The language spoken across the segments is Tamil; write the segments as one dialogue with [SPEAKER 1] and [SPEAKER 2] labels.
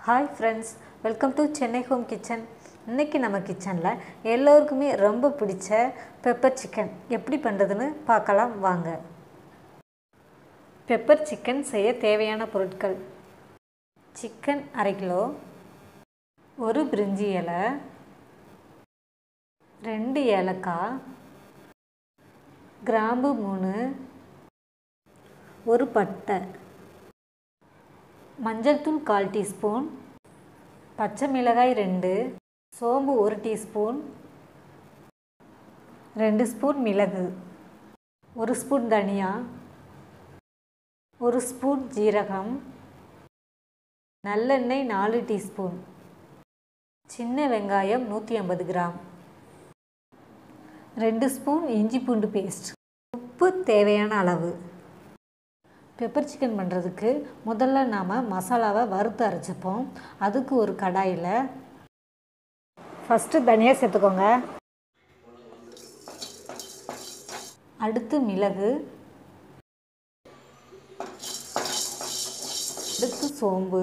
[SPEAKER 1] hi friends welcome to Chennai home kitchen இன்றைக்கி நம்ம கிச்சனில் எல்லோருக்குமே ரொம்ப பிடிச்ச பெப்பர் சிக்கன் எப்படி பண்ணுறதுன்னு பார்க்கலாம் வாங்க பெப்பர் சிக்கன் செய்ய தேவையான பொருட்கள் சிக்கன் அரை கிலோ ஒரு பிரிஞ்சி இலை ரெண்டு ஏலக்காய் கிராம்பு மூணு ஒரு பட்டை மஞ்சள் தூள் கால் டீஸ்பூன் பச்சை மிளகாய் ரெண்டு சோம்பு ஒரு டீஸ்பூன் ரெண்டு ஸ்பூன் மிளகு ஒரு ஸ்பூன் தனியா ஒரு ஸ்பூன் ஜீரகம் நல்லெண்ணெய் நாலு டீஸ்பூன் சின்ன வெங்காயம் நூற்றி ஐம்பது கிராம் ரெண்டு ஸ்பூன் இஞ்சி பூண்டு பேஸ்ட் உப்பு தேவையான அளவு பெப்பர் சிக்கன் பண்ணுறதுக்கு முதல்ல நாம் மசாலாவை வறுத்து அரைச்சிப்போம் அதுக்கு ஒரு கடாயில் ஃபஸ்ட்டு தனியாக சேர்த்துக்கோங்க அடுத்து மிளகு அடுத்து சோம்பு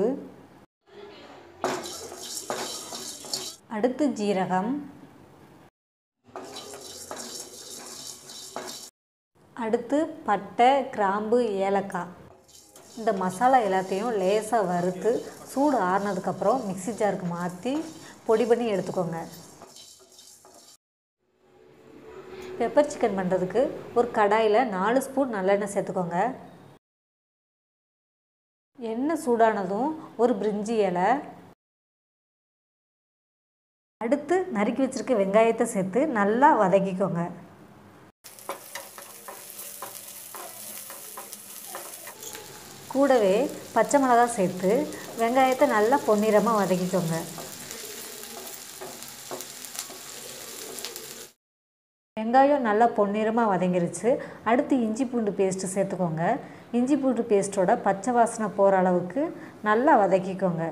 [SPEAKER 1] அடுத்து ஜீரகம் அடுத்து பட்டை கிராம்பு ஏலக்காய் இந்த மசாலா எல்லாத்தையும் லேசாக வறுத்து சூடு ஆறுனதுக்கப்புறம் மிக்சி ஜாருக்கு மாற்றி பொடி பண்ணி எடுத்துக்கோங்க பெப்பர் சிக்கன் பண்ணுறதுக்கு ஒரு கடாயில் நாலு ஸ்பூன் நல்லெண்ணெய் சேர்த்துக்கோங்க எண்ணெய் சூடானதும் ஒரு பிரிஞ்சி இலை அடுத்து நறுக்கி வச்சுருக்க வெங்காயத்தை சேர்த்து நல்லா வதக்கிக்கோங்க கூடவே பச்சை மிளகா சேர்த்து வெங்காயத்தை நல்லா பொன்னிறமாக வதக்கிக்கோங்க வெங்காயம் நல்லா பொன்னிறமாக வதங்கிருச்சு அடுத்து இஞ்சி பூண்டு பேஸ்ட்டு சேர்த்துக்கோங்க இஞ்சி பூண்டு பேஸ்ட்டோட பச்சை வாசனை போகிற அளவுக்கு நல்லா வதக்கிக்கோங்க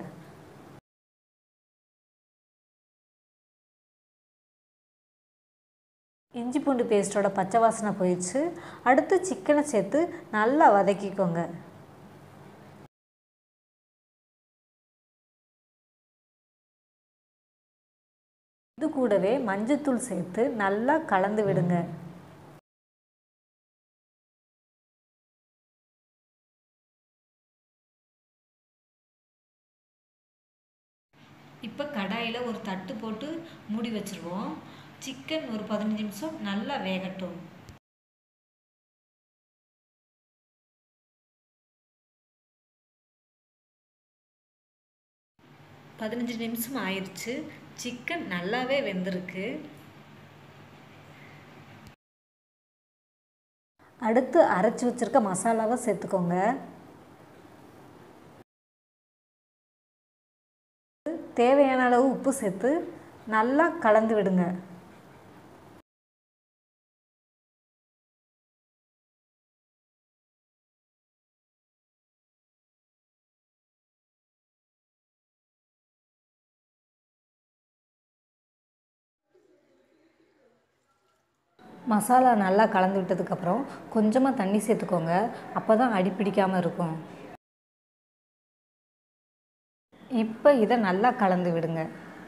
[SPEAKER 1] இஞ்சி பூண்டு பேஸ்ட்டோட பச்சை வாசனை போயிடுச்சு அடுத்து சிக்கனை சேர்த்து நல்லா வதக்கிக்கோங்க இது கூடவே மஞ்சத்தூள் சேர்த்து நல்லா கலந்து விடுங்க இப்போ கடாயில் ஒரு தட்டு போட்டு மூடி வச்சுருவோம் சிக்கன் ஒரு பதினஞ்சு நிமிஷம் நல்லா வேகட்டும் பதினஞ்சு நிமிஷம் ஆயிடுச்சு சிக்கன் நல்லாவே வெந்திருக்கு அடுத்து அரைச்சி வச்சுருக்க மசாலாவை சேர்த்துக்கோங்க தேவையான அளவு உப்பு சேர்த்து நல்லா கலந்து விடுங்க மசாலா நல்லா கலந்து விட்டதுக்கப்புறம் கொஞ்சமாக தண்ணி சேர்த்துக்கோங்க அப்போ தான் அடி பிடிக்காமல் இருக்கும் இப்போ இதை நல்லா கலந்து விடுங்க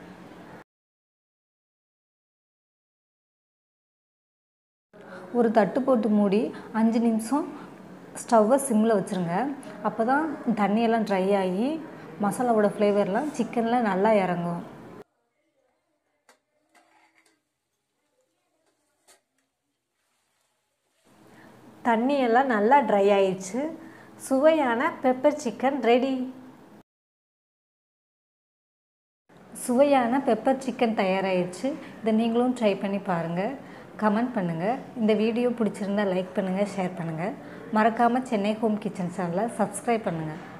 [SPEAKER 1] ஒரு தட்டு போட்டு மூடி அஞ்சு நிமிஷம் ஸ்டவ்வை சிம்மில் வச்சுருங்க அப்போ தான் தண்ணியெல்லாம் ட்ரை ஆகி மசாலாவோட ஃப்ளேவர்லாம் சிக்கனில் நல்லா இறங்கும் தண்ணியெல்லாம் நல்லா ட்ரை ஆயிடுச்சு சுவையான பெப்பர் சிக்கன் ரெடி சுவையான பெப்பர் சிக்கன் தயாராகிடுச்சு இதை நீங்களும் ட்ரை பண்ணி பாருங்கள் கமெண்ட் பண்ணுங்கள் இந்த வீடியோ பிடிச்சிருந்தால் லைக் பண்ணுங்கள் ஷேர் பண்ணுங்கள் மறக்காமல் சென்னை ஹோம் கிச்சன் சேனலை சப்ஸ்கிரைப் பண்ணுங்கள்